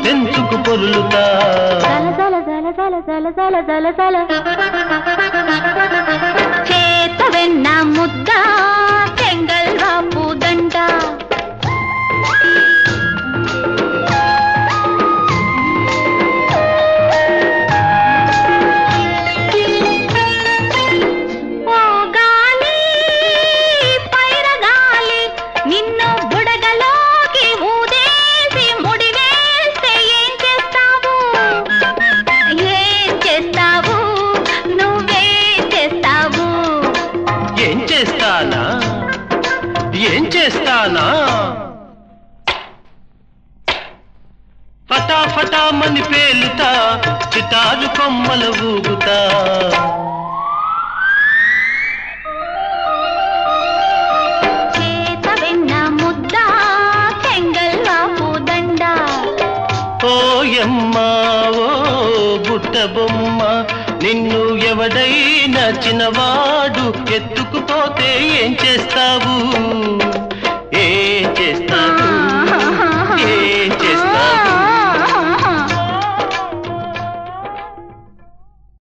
పెంచుకు పొరులుతా జల జల జల జల జల జల జల చేత వెన్న ముద్ద చెంగల్ వాపు దండ ఓ గాలి పైర గాలి నిన్ను బుడగలోకి ఊదేసి ముడివేస్తే ఏం చేస్తావు ఏం చేస్తావు నువ్వేం చేస్తావు ఏం చేస్తానా ఏం చేస్తానా ఫటా ఫటామని పేలుతా చిటారు కొమ్మల ఊగుతా చేత వెన్న ముద్ద చెంగల్ వాపు దండ ఓయమ్మా ఓ బుట్ట బొమ్మ నిన్ను ఎవడైనా చిన్నవాడు ఎత్తుకుపోతే ఏం చేస్తావు